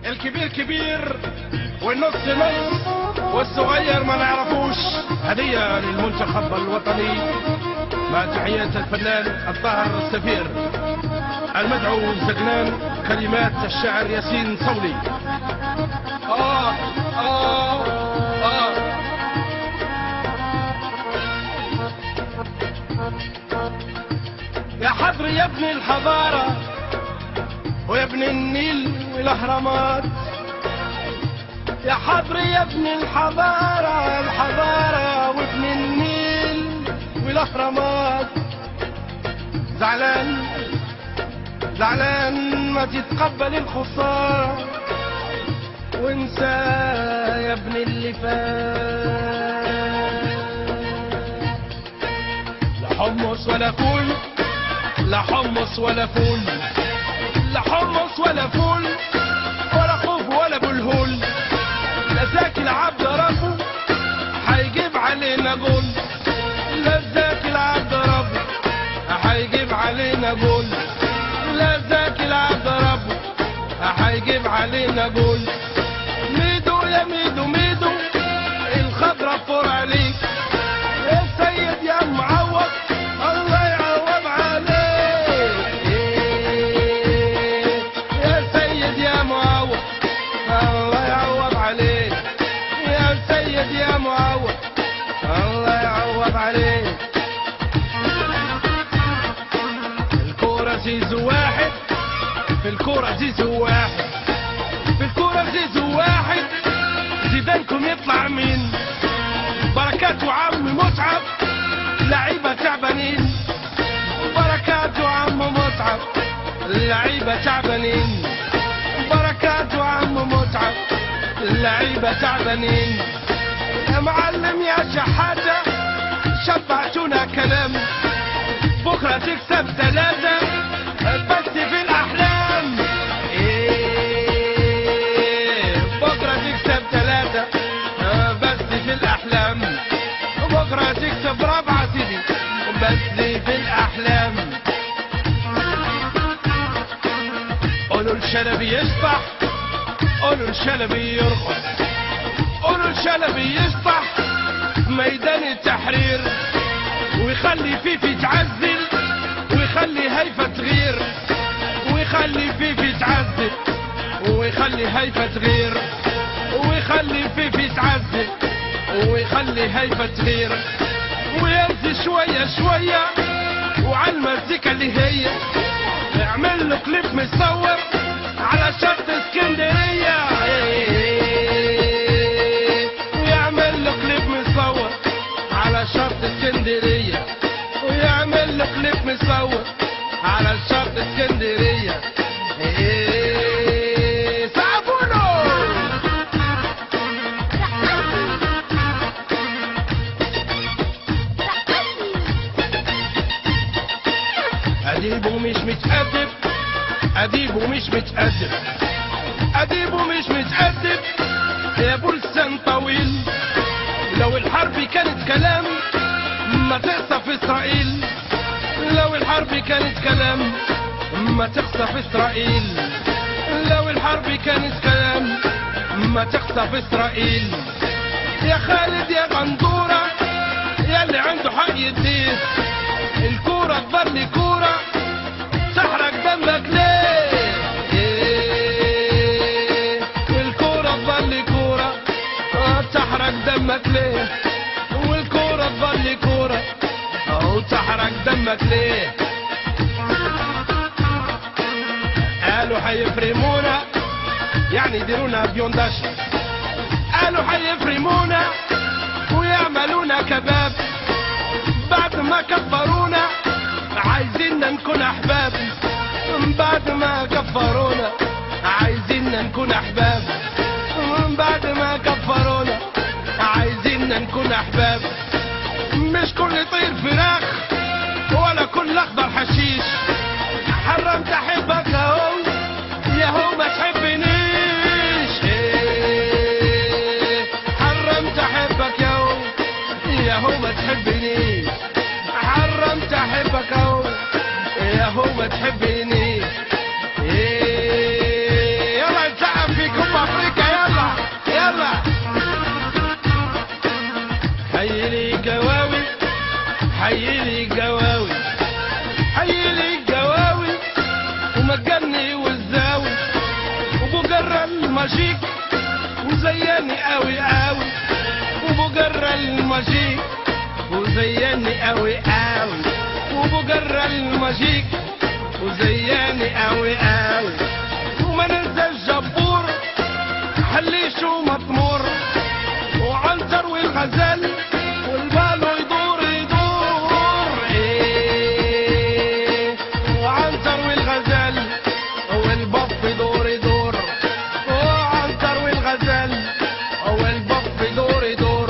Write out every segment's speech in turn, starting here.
الكبير كبير والنص نص والصغير ما نعرفوش هدية للمنتخب الوطني مع تحيات الفنان الطاهر السفير المدعو الزقنان كلمات الشاعر ياسين صولي آه آه آه يا حضر يا ابن الحضارة ويا ابن النيل والأهرامات يا حضر يا ابن الحضارة الحضارة وابن النيل والأهرامات زعلان زعلان ما تتقبل الخسارة وانسى يا ابن اللي فات لا حمص ولا فول لا حمص ولا فول لا حمص ولا فول ولا خوف ولا بلهول لا زاكي العبد ربه هيجيب علينا جول لا زاكي العبد ربه هيجيب علينا جول لا زاكي العبد ربه هيجيب علينا جول ميدو يا ميدو ميدو الخضرة فور عليك يا سيد يا معوض الله يعوض عليك يا سيد يا معوض الله يعوض عليك يا سيد يا معوض الله يعوض عليك الكورة زيزو واحد في الكورة زيزو واحد في الكورة زيزو واحد زيدانكم يطلع مين بركات وعم متعب لعيبة تعبانين بركات وعم متعب لعيبة تعبانين بركات وعم متعب اللعيبة تعبانين يا معلم يا شحاتة شبعتونا كلام بكرة تكسب ثلاثة بس في الأحلام إيه بكرة تكسب ثلاثة بس في الأحلام بكرة تكسب رابعة سيدي بس في الأحلام قولوا الشلبي يشطح قولوا الشلبي يرقص قولوا الشلبي يشطح ميدان التحرير ويخلي فيفي تعزل ويخلي هيفا تغير ويخلي فيفي تعزل ويخلي هيفا تغير ويخلي فيفي تعزل ويخلي هيفا تغير وينزل شوية شوية وعلى المزيكا اللي هي يعمل له كليب مصور على شط اسكندرية ويعمل له كليب مصور على شط اسكندرية ويعمل له كليب مصور على شط اسكندرية إيه، سعفونه أديب ومش متأدب أديب ومش متأدب أديب ومش متأدب يا بلسان طويل لو الحرب كانت كلام ما تقصى في إسرائيل لو الحرب كانت كلام ما تقصى في إسرائيل لو الحرب كانت كلام ما تقصى في إسرائيل يا خالد يا غندورة يا اللي عنده حق يديه الكورة اكبر لي كورة تحرق دمك ليه إيه، الكورة اكبر لي كورة آه، تحرق دمك ليه والكورة اكبر لي كورة أو تحرق دمك ليه قالوا حيفرمونا يعني يديرونا بيونداش قالوا حيفرمونا ويعملونا كباب بعد ما كفرونا عايزيننا نكون احباب بعد ما كفرونا عايزيننا نكون احباب بعد ما كفرونا عايزيننا نكون احباب مش كل طير فراخ ولا كل اخضر حشيش حرمت احبك اهو يا هو ما تحبنيش إيه، حرمت احبك يا هو يا هو ما تحبنيش حرمت احبك اهو يا هو ما تحبنيش إيه، يلا نسقف فيكم الماجيك وزياني قوي قوي وبجرة الماجيك وزياني قوي قوي وبجرة الماجيك وزياني قوي قوي وما ننسى الجبور حليش ومطمور وعنتر والغزال والبالو يدور يدور ايه وعنتر والغزال والبف يدور يدور وعنتر والغزال والبف يدور يدور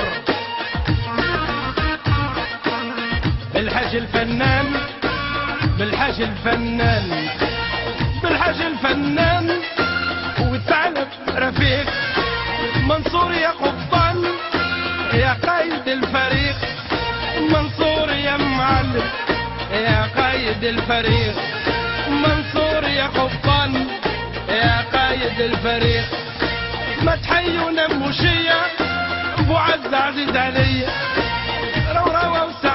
بالحاج الفنان بالحاج الفنان بالحاج الفنان وثعلب رفيق منصور يا قبطان يا قايد الفريق منصور يا معلم يا قايد الفريق منصور يا قبطان يا قايد الفريق ما تحيونا بوشية ابو عز عزيز عليا رو رو